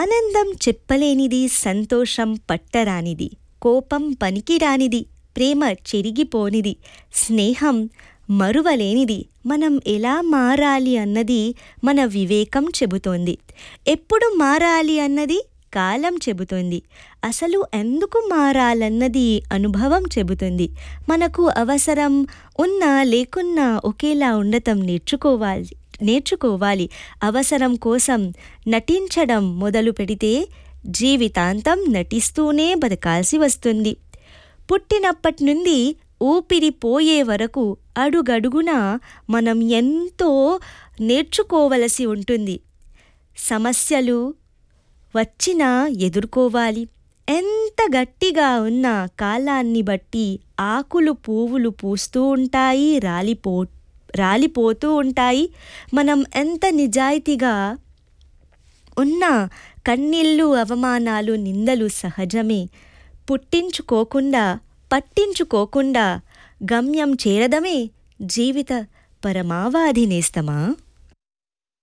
ఆనందం చెప్పలేనిది సంతోషం పట్టరానిది కోపం పనికిరానిది ప్రేమ చెరిగిపోనిది స్నేహం మరువలేనిది మనం ఎలా మారాలి అన్నది మన వివేకం చెబుతోంది ఎప్పుడు మారాలి అన్నది కాలం చెబుతుంది అసలు ఎందుకు మారాలన్నది అనుభవం చెబుతుంది మనకు అవసరం ఉన్నా లేకున్నా ఒకేలా ఉండటం నేర్చుకోవాలి నేర్చుకోవాలి అవసరం కోసం నటించడం మొదలు పెడితే జీవితాంతం నటిస్తూనే బతకాల్సి వస్తుంది పుట్టినప్పటి నుండి ఊపిరి పోయే వరకు అడుగడుగునా మనం ఎంతో నేర్చుకోవలసి ఉంటుంది సమస్యలు వచ్చినా ఎదుర్కోవాలి ఎంత గట్టిగా ఉన్న కాలాన్ని బట్టి ఆకులు పువ్వులు పూస్తూ ఉంటాయి రాలిపో రాలిపోతూ ఉంటాయి మనం ఎంత నిజాయితీగా ఉన్న కన్నీళ్ళు అవమానాలు నిందలు సహజమే పుట్టించుకోకుండా పట్టించుకోకుండా గమ్యం చేరదమే జీవిత పరమావాధి నేస్తమా